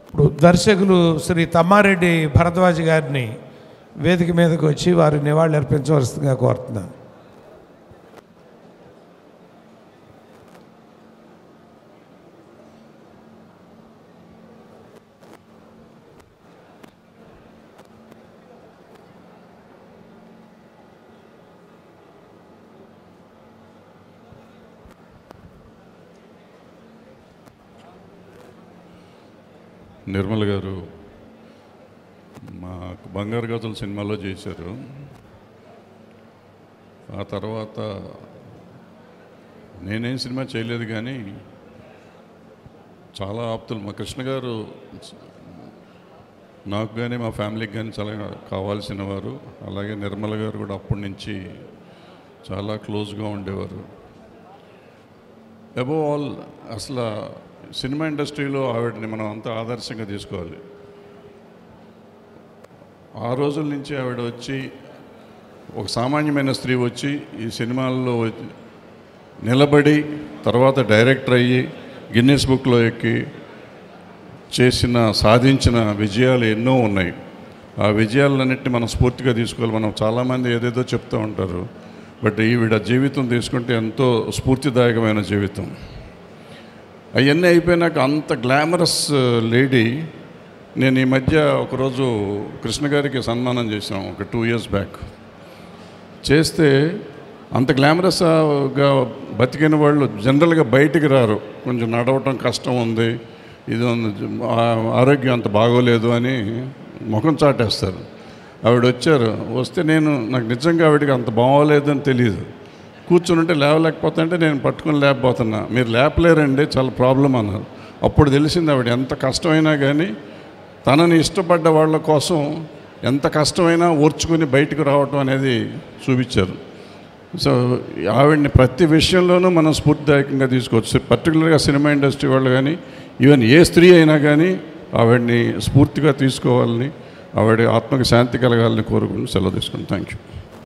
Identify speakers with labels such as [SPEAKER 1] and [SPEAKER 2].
[SPEAKER 1] ఇప్పుడు దర్శకులు శ్రీ తమ్మారెడ్డి భరద్వాజ్ గారిని వేదిక మీదకి వచ్చి వారి నివాళులు అర్పించవలసిందిగా కోరుతున్నాను
[SPEAKER 2] నిర్మల్ గారు మా బంగారు గదుల సినిమాలో చేశారు ఆ తర్వాత నేనేం సినిమా చేయలేదు కానీ చాలా ఆప్తులు మా కృష్ణ గారు నాకు కానీ మా ఫ్యామిలీకి కానీ చాలా కావాల్సిన వారు అలాగే నిర్మల గారు కూడా అప్పటి నుంచి చాలా క్లోజ్గా ఉండేవారు అబోవ్ ఆల్ అసలు సినిమా ఇండస్ట్రీలో ఆవిడని మనం అంతా ఆదర్శంగా తీసుకోవాలి ఆ రోజుల నుంచి ఆవిడ వచ్చి ఒక సామాన్యమైన స్త్రీ వచ్చి ఈ సినిమాల్లో వచ్చి- నిలబడి తర్వాత డైరెక్టర్ అయ్యి గిన్నెస్ బుక్లో ఎక్కి చేసిన సాధించిన విజయాలు ఎన్నో ఉన్నాయి ఆ విజయాలన్నింటినీ మనం స్ఫూర్తిగా తీసుకోవాలి మనం చాలామంది ఏదేదో చెప్తూ ఉంటారు బట్ ఈవిడ జీవితం తీసుకుంటే ఎంతో స్ఫూర్తిదాయకమైన జీవితం అవన్నీ అయిపోయినాక అంత గ్లామరస్ లేడీ నేను ఈ మధ్య ఒకరోజు కృష్ణ గారికి సన్మానం చేశాం ఒక టూ ఇయర్స్ బ్యాక్ చేస్తే అంత గ్లామరస్గా బతికిన వాళ్ళు జనరల్గా బయటికి రారు కొంచెం నడవటం కష్టం ఉంది ఇది ఉంది, ఆ- ఆరోగ్యం అంత బాగోలేదు అని ముఖం చాటేస్తారు ఆవిడ వచ్చారు వస్తే నేను నాకు నిజంగా ఆవిడకి అంత బాగోలేదని తెలియదు కూర్చుని ఉంటే లేవలేకపోతుంటే నేను పట్టుకొని లేకపోతున్నా మీరు లేపలేరండి చాలా ప్రాబ్లం అన్నారు అప్పుడు తెలిసింది ఆవిడ ఎంత కష్టమైనా కానీ తనని ఇష్టపడ్డ వాళ్ళ కోసం ఎంత కష్టమైనా ఓర్చుకుని బయటకు రావటం అనేది చూపించారు సో ఆవిడని ప్రతి విషయంలోనూ మనం స్ఫూర్తిదాయకంగా తీసుకోవచ్చు పర్టికులర్గా సినిమా ఇండస్ట్రీ వాళ్ళు కానీ ఈవెన్ ఏ స్త్రీ అయినా కానీ ఆవిడని స్ఫూర్తిగా తీసుకోవాలని ఆవిడ ఆత్మకి శాంతి కలగాలని కోరుకుని సెలవు తీసుకుని థ్యాంక్ యూ